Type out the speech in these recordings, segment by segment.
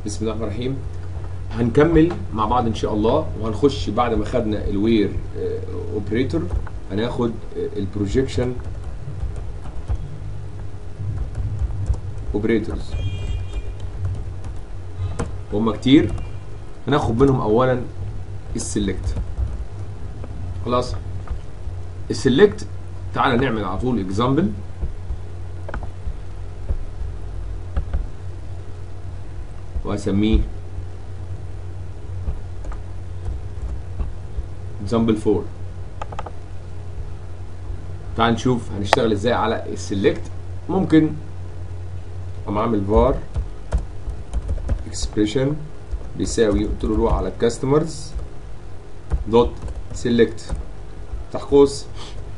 بسم الله الرحمن الرحيم هنكمل مع بعض ان شاء الله وهنخش بعد ما خدنا الوير اوبريتور هناخد البروجيكشن اوبريتورز هما كتير هناخد منهم اولا السلكت خلاص السلكت تعالى نعمل على طول اكزامبل واسميه example 4 تعال نشوف هنشتغل ازاي على السلكت ممكن اقوم عامل var expression بيساوي قلت له روح على الكاستمرز دوت سيلكت تحت قوس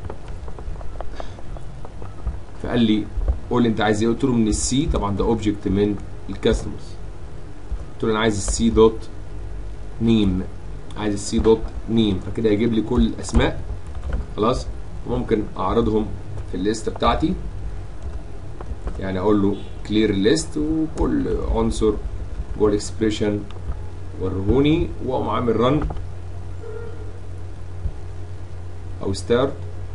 فقال لي قول لي انت عايز ايه قلت له من السي طبعا ده اوبجكت من الكاستمرز قلت له انا عايز السي دوت نيم عايز السي دوت نيم فكده هيجيب لي كل الاسماء خلاص ممكن اعرضهم في الليسته بتاعتي يعني اقول له كلير ليست وكل عنصر جوه الاكسبريشن ورهوني واقوم عامل رن او ستارت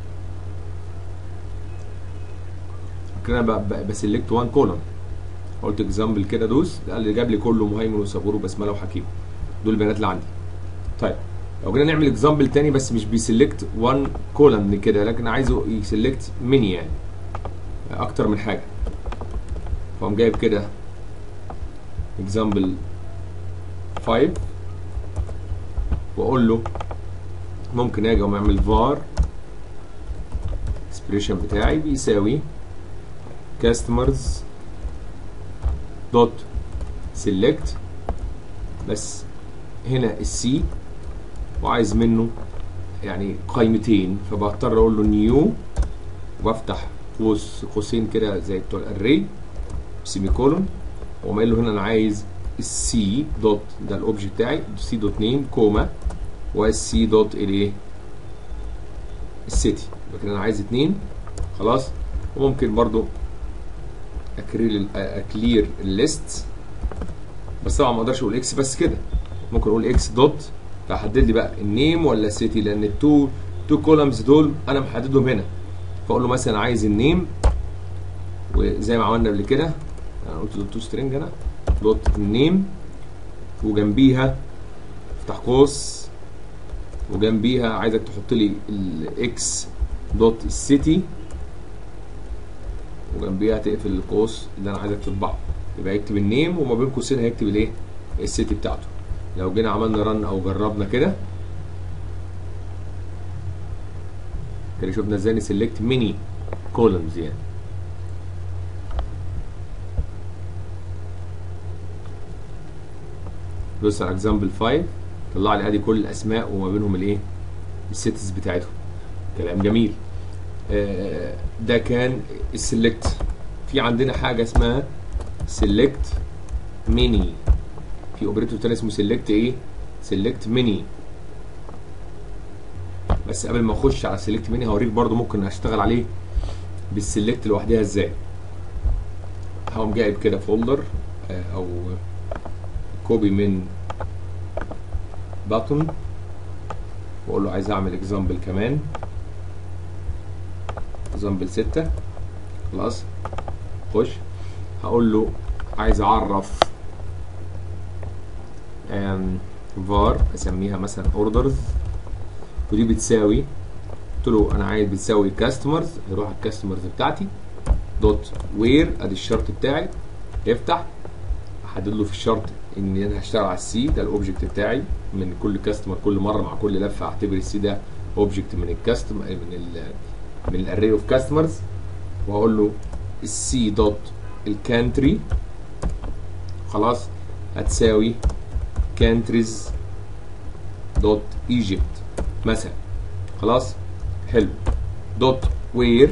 كده انا بسلكت وان كولوم قلت اكزامبل كده دوس قال لي جاب لي كله مهيمن وصبور وبسمله وحكيم دول البيانات اللي عندي طيب لو جينا نعمل اكزامبل تاني بس مش بيسلكت وان كولم كده لكن عايزه يسلكت ميني يعني اكتر من حاجه فقوم جايب كده اكزامبل 5 واقول له ممكن اجي اقوم اعمل var اكسبريشن بتاعي بيساوي customers دوت سيلكت بس هنا السي وعايز منه يعني قيمتين فبضطر اقول له نيو وبفتح قوس قوسين كده زي بتوع الاري سيمي كولون واقوم قايل له هنا انا عايز السي دوت ده الاوبجكت بتاعي سي دوت نيم كوما والسي دوت الايه السيتي يبقى كده انا عايز اتنين خلاص وممكن برضو اكرير اكلير الليست بس طبعا ما اقدرش اقول اكس بس كده ممكن اقول اكس دوت فحدد لي بقى النيم ولا سيتي لان التو تو كولمز دول انا محددهم هنا فاقول له مثلا عايز النيم وزي ما عملنا قبل كده انا قلت له تو سترينج انا دوت النيم وجنبيها افتح قوس وجنبيها عايزك تحط لي الاكس دوت السيتي وجنبيها تقفل القوس اللي انا عايزك تطبعه يبقى يكتب النيم وما بين قوسين هيكتب الايه السيتي بتاعته لو جينا عملنا رن او جربنا كده كده شفنا ازاي نسلكت ميني كولمز يعني دوس على اكزامبل 5 طلع لي ادي كل الاسماء وما بينهم الايه السيتس بتاعتهم كلام جميل آه ده كان السلكت في عندنا حاجه اسمها سلكت ميني في اوبريتور تاني اسمه سيلكت ايه سيلكت ميني بس قبل ما اخش على سيلكت ميني هوريك برضو ممكن اشتغل عليه بالسيلكت لوحدها ازاي هقوم جايب كده فولدر او كوبي من باتون واقول له عايز اعمل اكزامبل كمان اكزامبل 6 خلاص خش هقول له عايز اعرف var اسميها مثلا اوردرز ودي بتساوي قلت له انا عايز بتساوي كاستمرز يروح على الكاستمرز بتاعتي دوت وير ادي الشرط بتاعي يفتح احدد له في الشرط ان انا هشتغل على السي ده الاوبجكت بتاعي من كل كاستمر كل مره مع كل لفه اعتبر السي ده اوبجكت من الكاستمر من ال من الاري اوف كاستمرز واقول له السي دوت الكانتري خلاص هتساوي countries دوت ايجيبت مثلا خلاص حلو دوت وير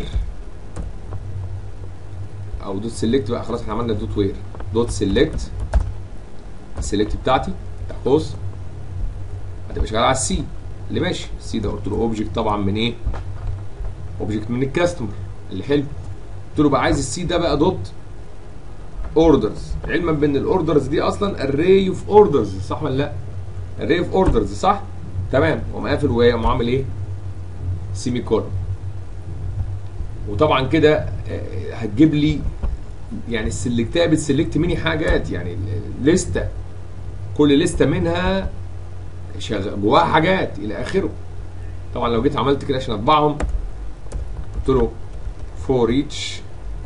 او دوت سيلكت بقى خلاص احنا عملنا دوت وير دوت سيلكت السيلكت بتاعتي بتاع قوس هتبقى شغاله على السي اللي ماشي السي ده قلت له اوبجكت طبعا من ايه اوبجكت من الكاستمر اللي حلو قلت له بقى عايز السي ده بقى دوت اوردرز علما بان الاوردرز دي اصلا array اوف اوردرز صح ولا لا array اوف اوردرز صح تمام وقام قافل وقام عامل ايه سيمي كولون وطبعا كده آه، هتجيب لي يعني السلكتها بتسلكت مني حاجات يعني لستة كل لستة منها شغ... جواها حاجات الى اخره طبعا لو جيت عملت كده عشان اطبعهم قلت له فور ايتش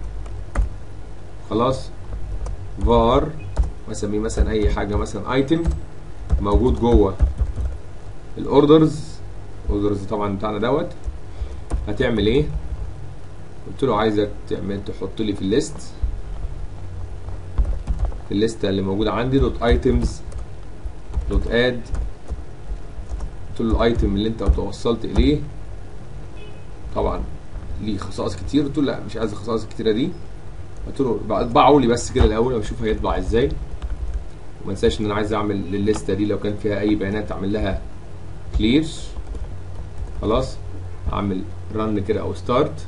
خلاص var واسميه مثلا اي حاجه مثلا ايتم موجود جوه الاوردرز اوردرز طبعا بتاعنا دوت هتعمل ايه قلت له عايزك تعمل تحط لي في الليست في الليسته اللي موجوده عندي دوت ايتمز دوت اد قلت له الايتم اللي انت توصلت اليه طبعا ليه خصائص كتير قلت له لا مش عايز الخصائص الكتيره دي قلت له بقى اطبعه لي بس كده الاول واشوف هيطبع ازاي وما انساش ان انا عايز اعمل للليسته دي لو كان فيها اي بيانات اعمل لها كلير خلاص اعمل رن كده او ستارت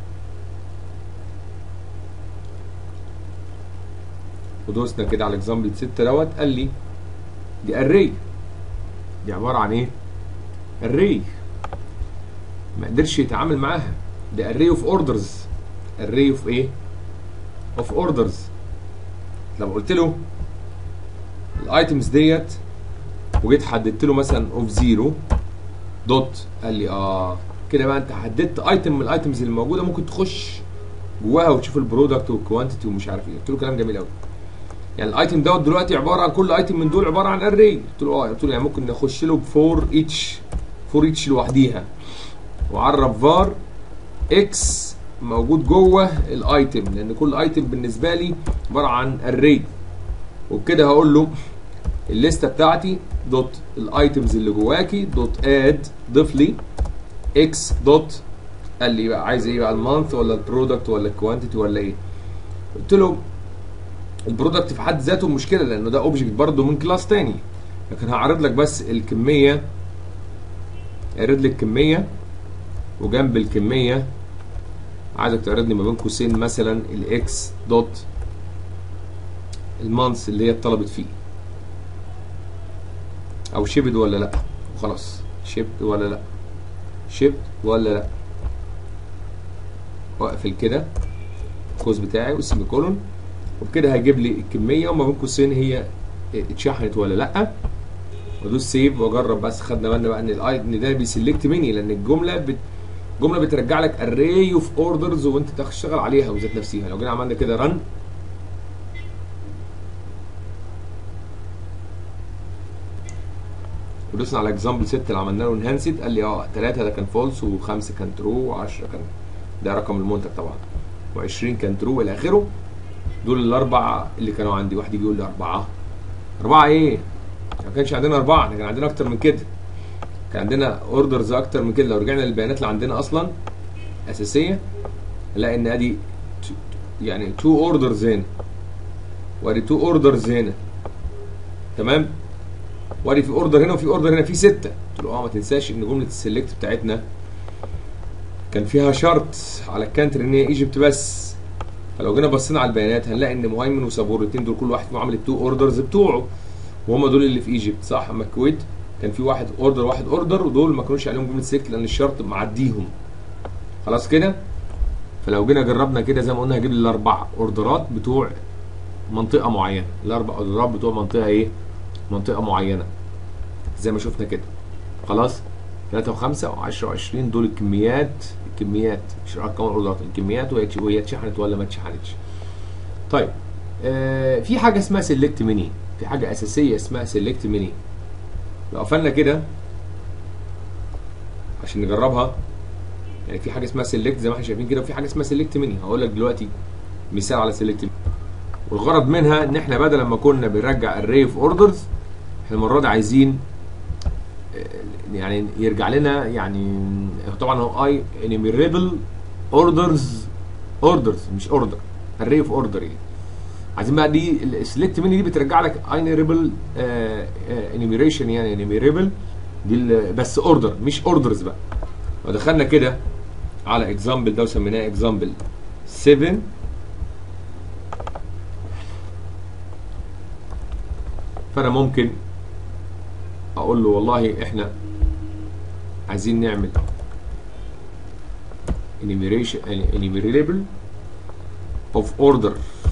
ودوسنا كده على اكزامبل 6 دوت قال لي دي اري دي عباره عن ايه اري ما قدرش يتعامل معاها دي اري اوف اوردرز اري اوف ايه اوف اوردرز لو قلت له الايتمز ديت وجيت حددت له مثلا اوف زيرو دوت قال لي اه كده بقى انت حددت ايتم من الايتمز اللي موجوده ممكن تخش جواها وتشوف البرودكت والكوانتيتي ومش عارف ايه قلت له كلام جميل قوي يعني الايتم دوت دلوقتي عباره عن كل ايتم من دول عباره عن اري قلت له اه قلت له يعني ممكن نخش له بفور اتش فور اتش لوحديها وعرف فار اكس موجود جوه الايتم لان كل ايتم بالنسبه لي عباره عن اري وبكده هقول له الليسته بتاعتي دوت الايتمز اللي جواكي دوت اد ضيف لي اكس دوت قال لي بقى عايز ايه بقى المانث ولا البرودكت ولا الكوانتيتي ولا ايه قلت له البرودكت في حد ذاته مشكله لانه ده اوبجكت برضه من كلاس تاني لكن هعرض لك بس الكميه اعرض لي الكميه وجنب الكميه عايزك تعرض لي ما بين قوسين مثلا الاكس دوت المانث اللي هي اتطلبت فيه او شيبد ولا لا وخلاص شيبد ولا لا شيبد ولا لا واقفل كده القوس بتاعي والسيمي كولون وبكده هيجيب لي الكميه وما بين قوسين هي اتشحنت ولا لا وادوس سيف واجرب بس خدنا بالنا بقى ان الاي ان ده بيسلكت مني لان الجمله بت جمله بترجع لك array اوف اوردرز وانت تشتغل عليها وذات نفسها لو جينا عملنا كده رن ودوسنا على اكزامبل 6 اللي عملنا له انهانسد قال لي اه 3 ده كان فولس و5 كان ترو و10 كان ده رقم المنتج طبعا و20 كان ترو الى اخره دول الاربع اللي كانوا عندي واحد يجي يقول لي اربعه اربعه ايه؟ ما كانش عندنا اربعه احنا كان عندنا اكتر من كده كان عندنا اوردرز اكتر من كده لو رجعنا للبيانات اللي عندنا اصلا اساسيه نلاقي ان ادي يعني تو اوردرز هنا وادي تو اوردرز هنا تمام وادي في اوردر هنا وفي اوردر هنا في سته قلت له اه ما تنساش ان جمله السلكت بتاعتنا كان فيها شرط على الكانتر ان هي ايجيبت بس فلو جينا بصينا على البيانات هنلاقي ان مهيمن وسابور الاثنين دول كل واحد فيهم عامل التو اوردرز بتوعه وهم دول اللي في ايجيبت صح اما الكويت كان في واحد اوردر واحد اوردر ودول ما كانوش عليهم جمله سيلكت لان الشرط معديهم خلاص كده فلو جينا جربنا كده زي ما قلنا هجيب لي الاربع اوردرات بتوع منطقه معينه الاربع اوردرات بتوع منطقه ايه منطقه معينه زي ما شفنا كده خلاص 3 و5 و10 و20 دول الكميات الكميات مش ارقام الاوردرات الكميات وهي وهي اتشحنت ولا ما اتشحنتش طيب آه في حاجه اسمها سيلكت ميني في حاجه اساسيه اسمها سيلكت ميني لو قفلنا كده عشان نجربها يعني في حاجه اسمها سيلكت زي ما احنا شايفين كده وفي حاجه اسمها سيلكت ميني هقول لك دلوقتي مثال على سيلكت ميني والغرض منها ان احنا بدل ما كنا بنرجع الري اوف اوردرز احنا المره دي عايزين يعني يرجع لنا يعني طبعا هو اي انيميريبل اوردرز اوردرز مش اوردر الري اوف اوردر يعني عايزين بقى دي السلكت مني دي بترجع لك انيميريبل انيميريشن يعني انيميريبل دي بس اوردر مش اوردرز بقى ودخلنا كده على اكزامبل ده وسميناه اكزامبل 7 فانا ممكن اقول له والله احنا عايزين نعمل enumeration enumerable of order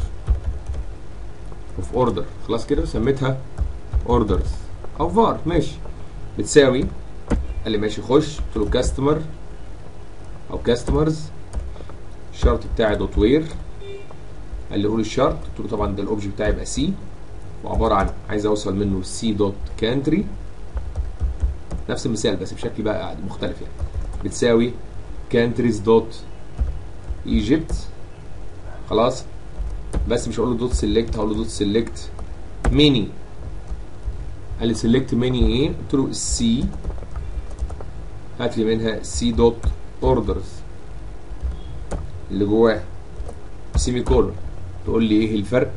of order خلاص كده سميتها orders او var ماشي بتساوي قال لي ماشي خش قلت له كاستمر او كاستمرز الشرط بتاعي دوت وير قال لي قول الشرط قلت له طبعا ده الاوبجكت بتاعي يبقى سي وعباره عن عايز اوصل منه سي دوت كانتري نفس المثال بس بشكل بقى مختلف يعني بتساوي كانتريز دوت ايجيبت خلاص بس مش هقول له دوت سيلكت هقول له دوت سيلكت ميني قال لي سيلكت ميني ايه قلت له السي هات لي منها سي دوت اوردرز اللي جواه سيمي كولون تقول لي ايه الفرق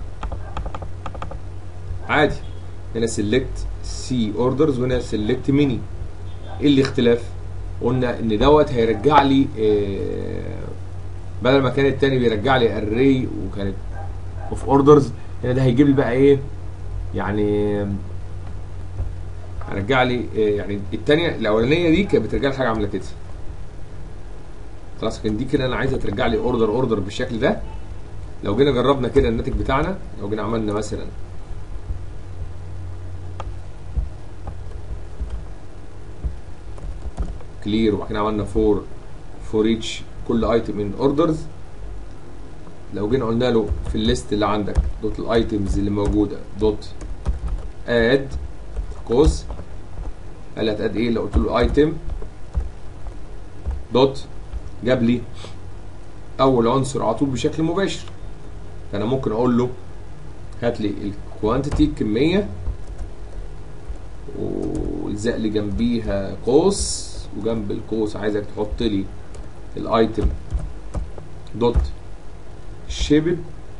عادي هنا سيلكت سي اوردرز وهنا سيلكت ميني ايه الاختلاف قلنا ان دوت هيرجع لي آه بدل ما كان التاني بيرجع لي اري وكانت اوف اوردرز هنا ده هيجيب لي بقى ايه يعني هرجع لي إيه يعني الثانيه الاولانيه دي كانت بترجع لي حاجه عامله كده خلاص لكن دي كده انا عايزها ترجع لي اوردر اوردر بالشكل ده لو جينا جربنا كده الناتج بتاعنا لو جينا عملنا مثلا كلير وبعد كده عملنا فور فور ايتش كل ايتم من اوردرز لو جينا قلنا له في الليست اللي عندك دوت الايتمز اللي موجوده دوت اد قوس قال لي هتاد ايه لو قلت له ايتم دوت جاب لي اول عنصر على طول بشكل مباشر فانا ممكن اقول له هات لي الكوانتيتي الكميه والزق لي جنبيها قوس وجنب القوس عايزك تحط لي الايتم دوت شيبد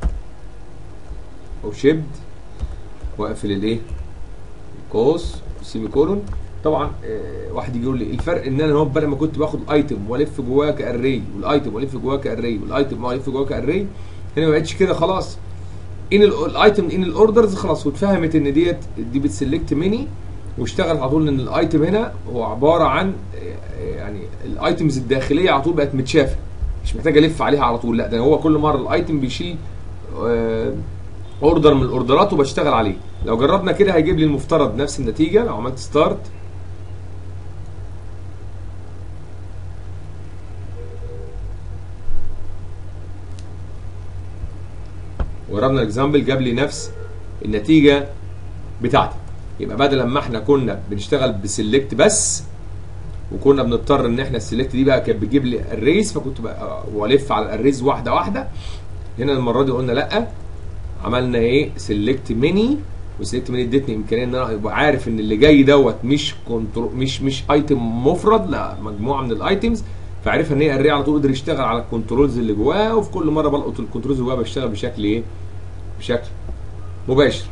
او شيبد واقفل الايه القوس سيمي كولون طبعا آه واحد يجي يقول لي الفرق ان انا هو بدل ما كنت باخد ايتم والف جواه كاري والايتم والف جواه كاري والايتم والف جواه كاري هنا ما بقتش كده خلاص ان الايتم ان الاوردرز خلاص واتفهمت ان ديت دي بتسلكت ميني واشتغل على طول ان الايتم هنا هو عباره عن يعني الايتمز الداخليه على طول بقت متشافه مش محتاج الف عليها على طول لا ده هو كل مره الايتم بيشيل اوردر من الاوردرات وبشتغل عليه لو جربنا كده هيجيب لي المفترض نفس النتيجه لو عملت ستارت وجربنا الاكزامبل جاب لي نفس النتيجه بتاعتي يبقى بدل ما احنا كنا بنشتغل بسلكت بس وكنا بنضطر ان احنا السلكت دي بقى كانت بتجيب لي الريز فكنت بقى والف على الريز واحده واحده هنا المره دي قلنا لا عملنا ايه سلكت ميني وسلكت ميني ادتني امكانيه ان انا ابقى عارف ان اللي جاي دوت مش كنترو مش مش ايتم مفرد لا مجموعه من الايتمز فعرفها ان هي الري على طول قدر يشتغل على الكنترولز اللي جواه وفي كل مره بلقط الكنترولز اللي جواه بشتغل بشكل ايه؟ بشكل مباشر.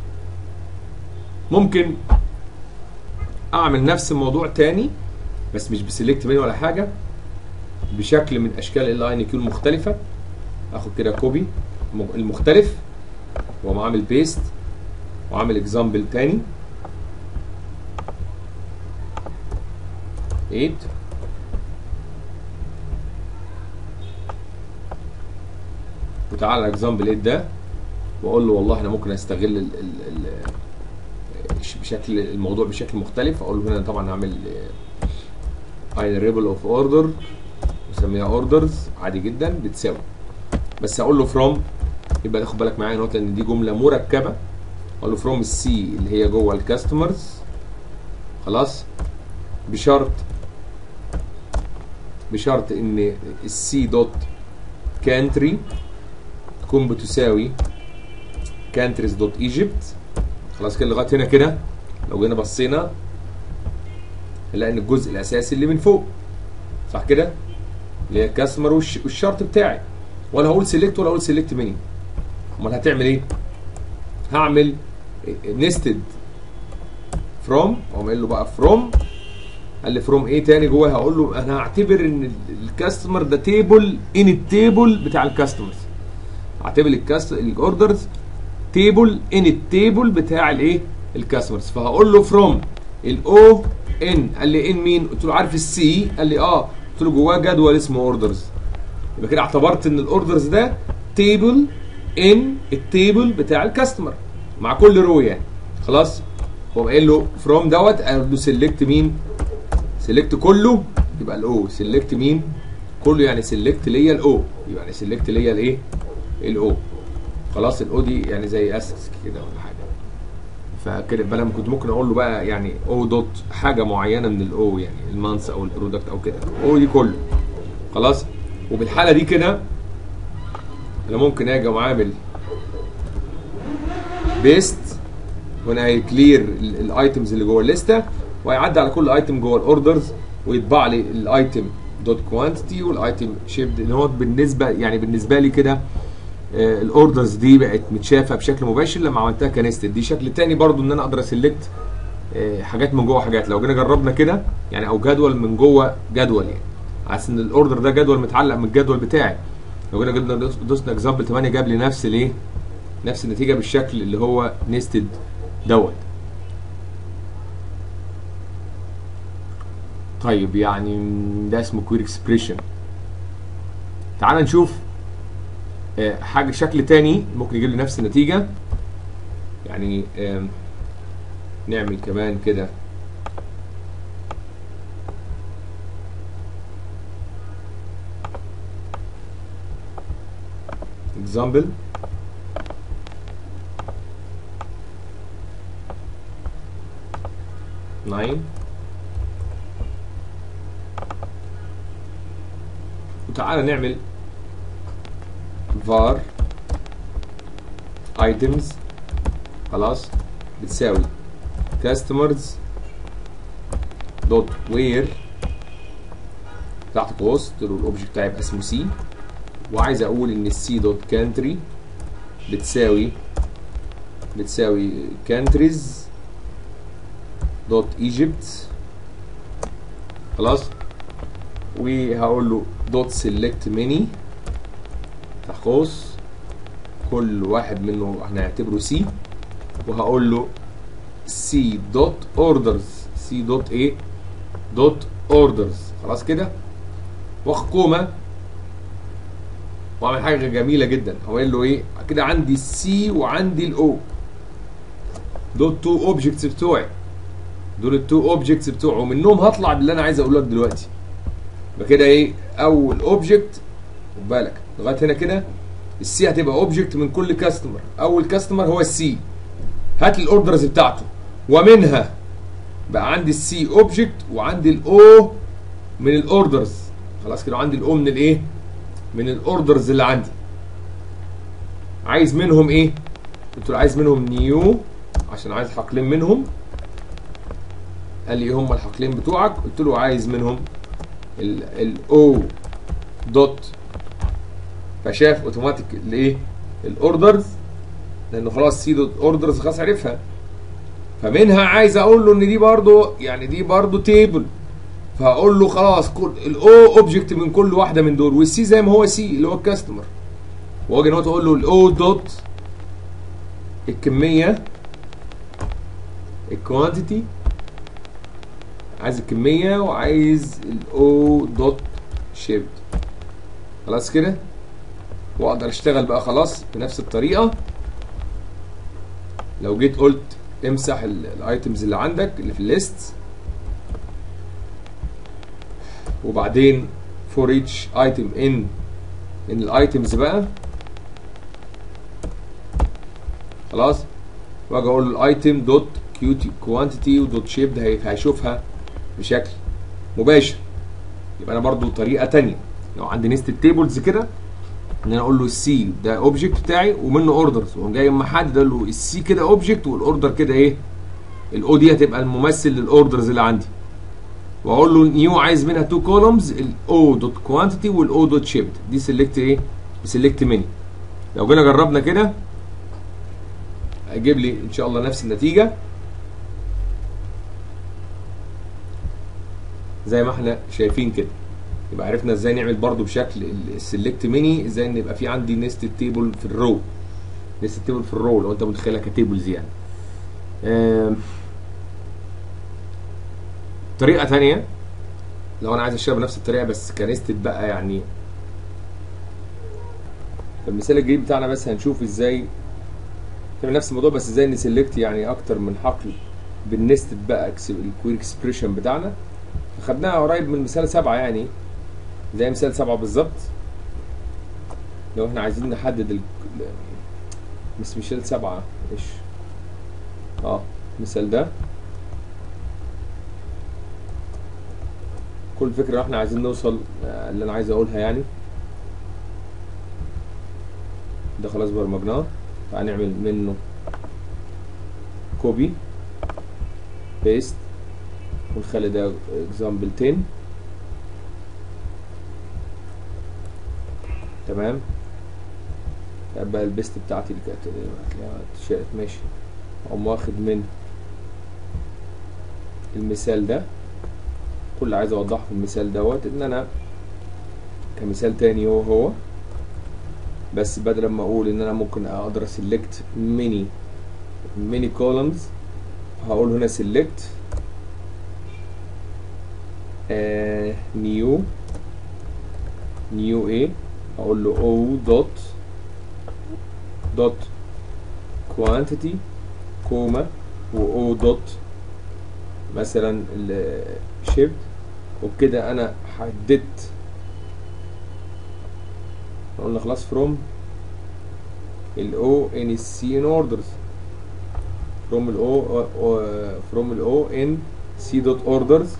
ممكن اعمل نفس الموضوع تاني بس مش بسلكت ميني ولا حاجه بشكل من اشكال ال ان كيو المختلفه اخد كده كوبي المختلف واقوم عامل بيست وعامل اكزامبل تاني 8 وتعالى اكزامبل 8 ده واقول له والله انا ممكن استغل ال ال ال بشكل الموضوع بشكل مختلف اقول له هنا طبعا هعمل اينريبل اوف اوردر واسميها اوردرز عادي جدا بتساوي بس اقول له فروم يبقى تاخد بالك معايا نقطه ان دي جمله مركبه اقول له فروم السي اللي هي جوه الكاستمرز خلاص بشرط بشرط ان السي دوت كانتري تكون بتساوي كانتريز دوت ايجيبت خلاص كده لغايه هنا كده لو جينا بصينا نلاقي ان الجزء الاساسي اللي من فوق صح كده اللي هي الكاستمر والشرط بتاعي ولا هقول سيلكت ولا هقول سيلكت مني امال هتعمل ايه هعمل نستد فروم اقوم قايل له بقى فروم قال لي فروم ايه تاني جوه هقول له انا هعتبر ان الكاستمر ده تيبل ان التيبل بتاع الكاستمرز اعتبر الكاست الاوردرز تيبل ان التيبل بتاع الايه الكاستمرز فهقول له فروم الاو ان قال لي ان مين قلت له عارف السي قال لي اه قلت له جواه جدول اسمه اوردرز يبقى كده اعتبرت ان الاوردرز ده تيبل ان التيبل بتاع الكاستمر مع كل رو يعني خلاص هو قايل له فروم دوت قال له سيلكت مين سيلكت كله يبقى الاو سيلكت مين كله يعني سيلكت ليا الاو يبقى يعني سيلكت ليا الايه الاو خلاص الاو دي يعني زي اسس كده ولا حاجه فكده بقى لما كنت ممكن اقول له بقى يعني او دوت حاجه معينه من الاو يعني المانس او البرودكت او كده او دي كله خلاص وبالحاله دي كده انا ممكن اجي وعامل بيست وانا هيكلير الايتمز اللي جوه الليسته وهيعدي على كل ايتم جوه الاوردرز ويطبع لي الايتم دوت كوانتيتي والايتم شيبد ان هو بالنسبه يعني بالنسبه لي كده آه، الاوردرز دي بقت متشافه بشكل مباشر لما عملتها كنستد دي شكل تاني برضو ان انا اقدر اسلكت آه، حاجات من جوه حاجات لو جينا جربنا كده يعني او جدول من جوه جدول يعني على ان الاوردر ده جدول متعلق من الجدول بتاعي لو جينا جبنا دوس- دوسنا اكزامبل 8 جاب لي نفس الايه نفس النتيجه بالشكل اللي هو نستد دوت طيب يعني ده اسمه كوير اكسبريشن تعال نشوف آه، حاجه شكل تاني ممكن يجيب لي نفس النتيجه يعني آم، نعمل كمان كده example nine وتعالى نعمل var items خلاص بتساوي customers دوت where تحت قوس قلت له الاوبجكت بتاعي يبقى اسمه سي وعايز اقول ان السي دوت كانتري بتساوي بتساوي كانتريز دوت ايجيبت خلاص وهقول له دوت سيلكت ميني تحت قوس كل واحد منه احنا هنعتبره سي وهقول له سي دوت اوردرز سي دوت ايه دوت اوردرز خلاص كده واخد كوما واعمل حاجه جميله جدا هو قايل له ايه كده عندي السي وعندي الاو دول تو اوبجكتس بتوعي دول التو اوبجكتس بتوعه ومنهم هطلع باللي انا عايز اقوله لك دلوقتي يبقى كده ايه اول اوبجكت خد بالك لغايه هنا كده السي هتبقى اوبجكت من كل كاستمر اول كاستمر هو السي هات لي الاوردرز بتاعته ومنها بقى عندي السي اوبجكت وعندي الاو من الاوردرز خلاص كده عندي الاو من الايه من الاوردرز اللي عندي عايز منهم ايه قلت له عايز منهم نيو عشان عايز حقلين منهم قال لي ايه هم الحقلين بتوعك قلت له عايز منهم الاو دوت فشاف اوتوماتيك الايه الاوردرز لانه خلاص سي دوت اوردرز خلاص عرفها فمنها عايز اقول له ان دي برضو يعني دي برضو تيبل فهقول له خلاص كل الاو اوبجكت من كل واحده من دول والسي زي ما هو سي اللي هو الكاستمر واجي نقطه اقول له الاو دوت الكميه الكوانتيتي عايز الكميه وعايز الاو دوت شيبد خلاص كده واقدر اشتغل بقى خلاص بنفس الطريقه لو جيت قلت امسح الايتمز اللي عندك اللي في الليست وبعدين for each item in in الايتمز بقى خلاص واجي اقول له الايتم دوت كوانتيتي ودوت شيب هيشوفها بشكل مباشر يبقى انا برضو طريقه تانية لو عندي نست تيبلز كده ان انا اقول له السي ده اوبجكت بتاعي ومنه اوردرز واقوم جاي محدد اقول له السي كده اوبجكت والاوردر كده ايه الاو دي هتبقى الممثل للاوردرز اللي عندي واقول له نيو عايز منها تو كولومز الاو دوت كوانتيتي والاو دوت شيبد دي سيلكت ايه سيلكت مني لو جينا جربنا كده هيجيب لي ان شاء الله نفس النتيجه زي ما احنا شايفين كده يبقى عرفنا ازاي نعمل برضو بشكل السلكت ميني ازاي ان يبقى في عندي نيستد تيبل في الرو نستد تيبل في الرو لو انت متخيلها كتيبلز يعني آم، طريقه تانية لو انا عايز اشتغل بنفس الطريقه بس كنستد بقى يعني في المثال الجديد بتاعنا بس هنشوف ازاي تعمل نفس الموضوع بس ازاي نسلكت يعني اكتر من حقل بالنستد بقى الكوير اكسبريشن بتاعنا خدناها قريب من مثال سبعة يعني زي مثال سبعة بالظبط لو احنا عايزين نحدد ال مش مثال سبعة ايش اه المثال ده كل فكرة احنا عايزين نوصل آه، اللي انا عايز اقولها يعني ده خلاص برمجناه هنعمل منه كوبي بيست ونخلي ده اكزامبل 10 تمام بقى البيست بتاعتي اللي كانت هتلاقيها اتشالت ماشي اقوم واخد من المثال ده كل اللي عايز اوضحه في المثال دوت ان انا كمثال تاني هو هو بس بدل ما اقول ان انا ممكن اقدر اسلكت ميني ميني كولمز هقول هنا سيلكت نيو نيو ايه اقول له او دوت دوت كوانتيتي كوما و او دوت مثلا الشيفت وبكده انا حددت قلنا خلاص from ال O in C in orders from ال O uh, from ال O in C dot orders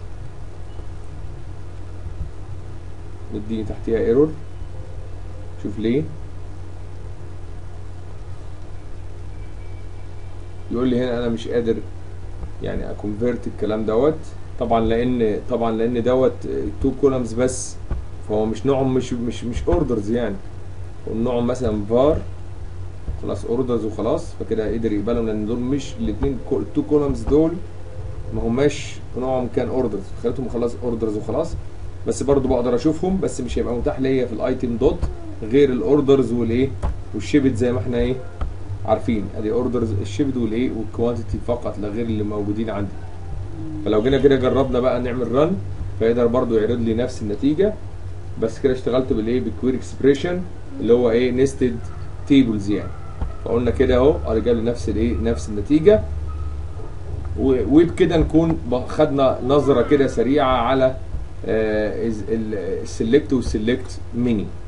نديني تحتيها ايرور شوف ليه يقول لي هنا انا مش قادر يعني اكونفيرت الكلام دوت طبعا لان طبعا لان دوت تو كولمز بس فهو مش نوعهم مش مش مش اوردرز يعني ونوعهم مثلا فار خلاص اوردرز وخلاص فكده قدر يقبلهم لان دول مش الاثنين التو كولمز دول ما هماش نوعهم كان اوردرز خليتهم خلاص اوردرز وخلاص بس برضو بقدر اشوفهم بس مش هيبقى متاح ليا في الايتم دوت غير الاوردرز والايه والشيبت زي ما احنا ايه عارفين ادي اوردرز الشيبت والايه والكوانتيتي فقط لا غير اللي موجودين عندي فلو جينا كده جربنا بقى نعمل رن فيقدر برضو يعرض لي نفس النتيجه بس كده اشتغلت بالايه بالكوير اكسبريشن اللي هو ايه نستد تيبلز يعني فقلنا كده اهو ادي جاب لي نفس الايه نفس النتيجه و- وبكده نكون ب- خدنا نظره كده سريعه على السلكت والسلكت ميني